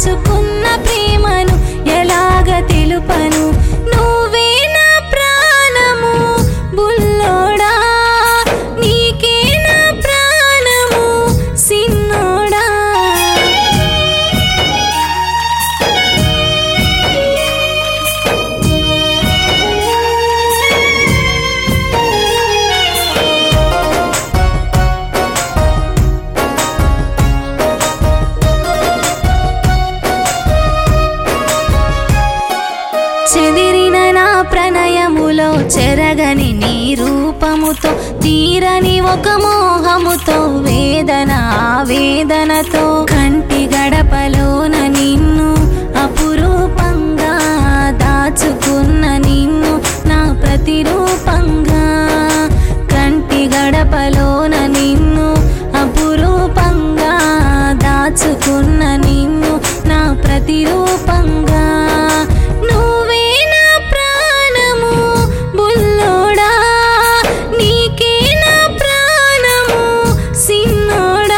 దాచుకున్న ప్రేమను ఎలాగ తెలుపను నువ్వే నా ప్రాణము బుల్లోడా నీకే నా ప్రాణము సిన్నోడా చెదిరిన నా ప్రణయములో చెరగని నీ రూపముతో తీరని ఒక మోహముతో వేదన వేదనతో కంటి గడపలోన నిన్ను అపురూపంగా దాచుకున్న నిన్ను నా ప్రతిరూపంగా కంటి గడపలోన నిన్ను అపురూపంగా దాచుకున్న నిన్ను నా ప్రతిరూపంగా నువ్వే నా ప్రాణము బుల్లోడా నీకే నా ప్రాణము సిన్నోడా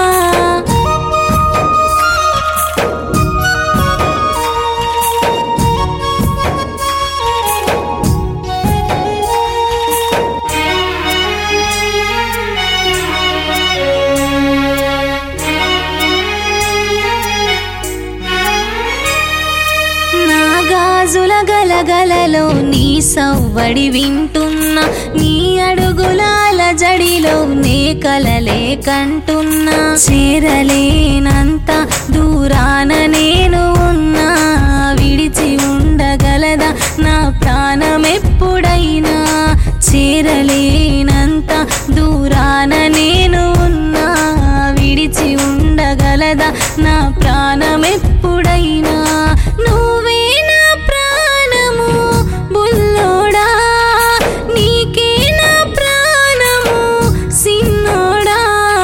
నా గాజుల గలగలలో నీ సవ్వడి వింటున్నా నీ అడుగులాల జడిలో నే కలలే కంటున్నా చేరలేనంత దూరాన నేను ఉన్నా విడిచి ఉండగలదా నా ప్రాణమెప్పుడైనా చేరలేనంత దూరాన నేను ఉన్నా విడిచి ఉండగలదా నా ప్రాణమెప్పుడైనా నువ్వే నా ప్రాణము బుల్లోడా నీకే నా ప్రాణము సిన్నోడా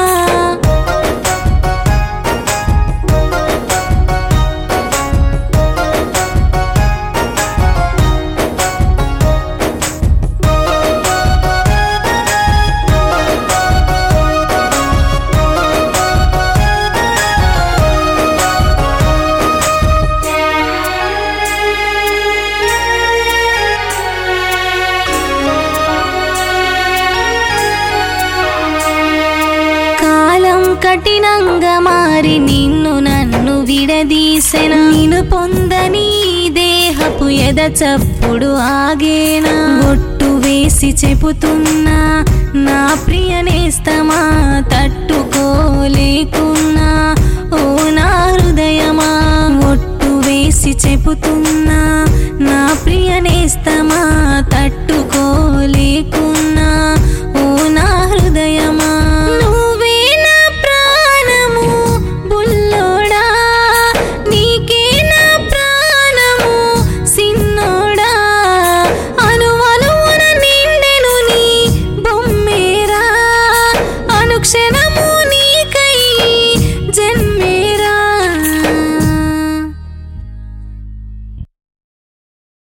కాలం కఠినంగా మారి నిన్ను నన్ను విడదీసెన నిన్ను పొందని ఈ దేహపు ఎద చప్పుడు ఆగేనా ఒట్టు వేసి చెబుతున్నా నా ప్రియ నేస్తమా తట్టుకోలేకున్నా ఓ నా హృదయమా ఒట్టు వేసి చెబుతున్నా నా ప్రియ నేస్తమా